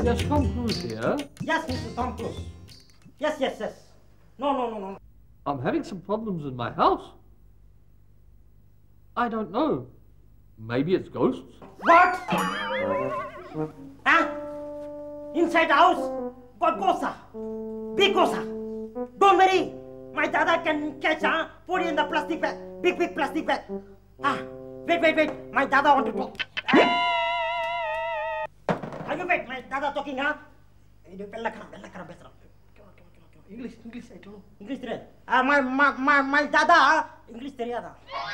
Yes, Tom Cruise here. Yes, Mr. Tom Cruise. Yes, yes, yes. No, no, no, no. I'm having some problems in my house. I don't know. Maybe it's ghosts. What? Huh? Inside the house? Got gosa. Big gosa. Don't worry. My dada can catch, huh? Put it in the plastic bag. Big, big plastic bag. Ah, wait, wait, wait. My dada want to talk. Ah. Are you wait? My dada talking, huh? இது வெள்ளக்காரன் வெள்ளக்காரன் பேசுறான் English English I don't English தெரியாது my my my my தாதா English தெரியாதா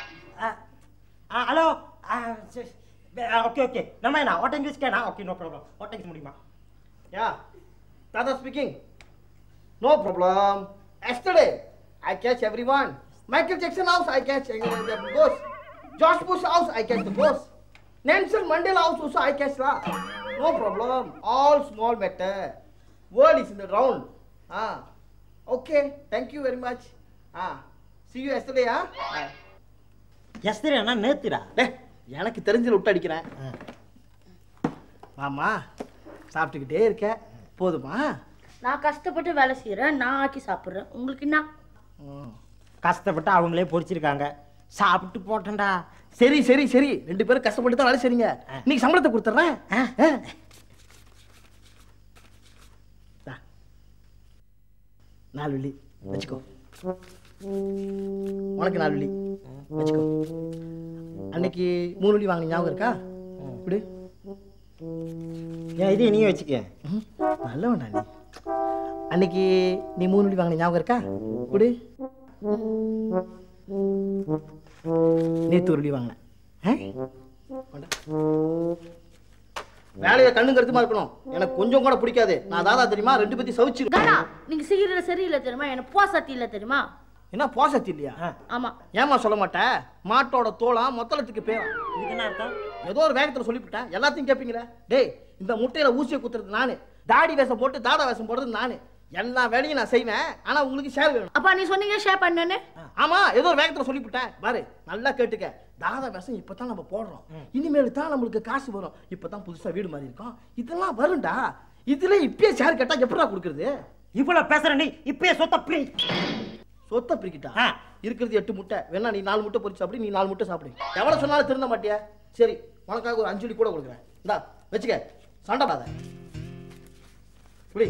hello okay okay நம்ம என்ன what English கேனா okay no problem what English முடியுமா Yeah, Tata speaking. No problem. Yesterday, I catch everyone. Michael Jackson house, I catch uh, the ghost. Josh Bush house, I catch the ghost. Nelson Mandela house also, I catch lah. No problem. All small matter. World is in the round. Ah, okay. Thank you very much. Ah, see you yesterday, ah. Ah. எஸ்திரி அண்ணா நேத்துடா டே எனக்கு தெரிஞ்சல விட்டு அடிக்கிறேன் மாமா சாப்பிட்டுக்கிட்டே இருக்க போதுமா நான் கஷ்டப்பட்டு வேலை செய்யறேன் நான் ஆக்கி சாப்பிடுறேன் உங்களுக்கு என்ன கஷ்டப்பட்டு அவங்களே பொரிச்சிருக்காங்க சாப்பிட்டு போட்டேன்டா சரி சரி சரி ரெண்டு பேரும் கஷ்டப்பட்டு தான் வேலை செய்றீங்க இன்னைக்கு சம்பளத்தை கொடுத்துட்றேன் ஆ. நாலு வெள்ளி வச்சுக்கோ உனக்கு நாலு வெள்ளி வச்சுக்கோ அன்னைக்கு மூணு வெள்ளி வாங்கின ஞாபகம் இருக்கா இப்படி ஏன் இது நீ வச்சுக்க நல்லவன்டா நீ அன்னைக்கு நீ மூணு வெள்ளி வாங்கின ஞாபகம் இருக்கா இப்படி நேத்து ஒரு வெள்ளி வாங்கினேன் ஆ? கொண்டா. வேலையை கண்ணு கருத்துமா இருக்கணும் எனக்கு கொஞ்சம் கூட பிடிக்காது நான் தாதா தெரியுமா ரெண்டு பத்தி சவிச்சு தானா நீங்க செய்யறது சரியில்லை தெரியுமா எனக்கு போ சத்தி இல்லை தெரியுமா என்ன போசத்தி இல்லையா ஆமா ஏமா சொல்ல மாட்டேன் மாட்டோட தோளம் மொத்தலத்துக்கு பேரும் இதுக்கு என்ன அர்த்தம் ஏதோ ஒரு வேகத்துல சொல்லிவிட்டேன் எல்லாத்தையும் கேட்பீங்களே டேய் இந்த முட்டையில ஊசியை குத்துறது நானு தாடி வேஷம் போட்டு தாடா வேஷம் போடுறது நானு எல்லா வேலையும் நான் செய்வேன் ஆனா உங்களுக்கு ஷேர் வேணும் அப்பா நீ சொன்னீங்க ஷேர் பண்ணேன்னு ஆமா ஏதோ ஒரு வேகத்துல சொல்லிவிட்டேன் பாரு நல்லா கேட்டுக்க தாதா வேஷம் இப்பதான் நம்ம போடுறோம் இனிமேல் தான் நம்மளுக்கு காசு வரும் இப்பதான் புதுசா வீடு மாதிரி இருக்கோம் இதெல்லாம் வரும்டா இதுல இப்பயே ஷேர் கேட்டா எப்படா கொடுக்குறது இவ்வளவு பேசுற நீ இப்பயே சொத்த ப்ரீ சொத்தை பிரிக்கிட்டா ஆ. இருக்கிறது எட்டு முட்டை வேணா நீ நாலு முட்டை பொரிச்சு சாப்பிடு நீ நாலு முட்டை சாப்பிடு எவ்வளவு சொன்னாலும் திருந்த மாட்டியா சரி உனக்காக ஒரு அஞ்சு வெள்ளி கூட கொடுக்குறேன் இந்தா வச்சுக்க சண்டை பாத இப்படி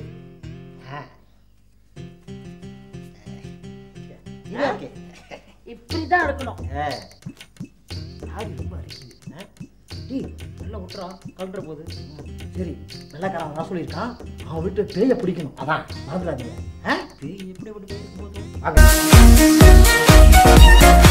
இது ஓகே இப்படிதான் இருக்கணும் தாடி ரொம்ப அரிக்குது ஆ? டேய் நல்லா விட்டுறா கவுண்டர் போகுது சரி வெள்ளக்காரன் வர சொல்லியிருக்கான் அவன் வீட்டு பேய பிடிக்கணும் அதான் மறந்துடாதீங்க ஆ? பேய் எப்படி எப்படி போகுது வாங்க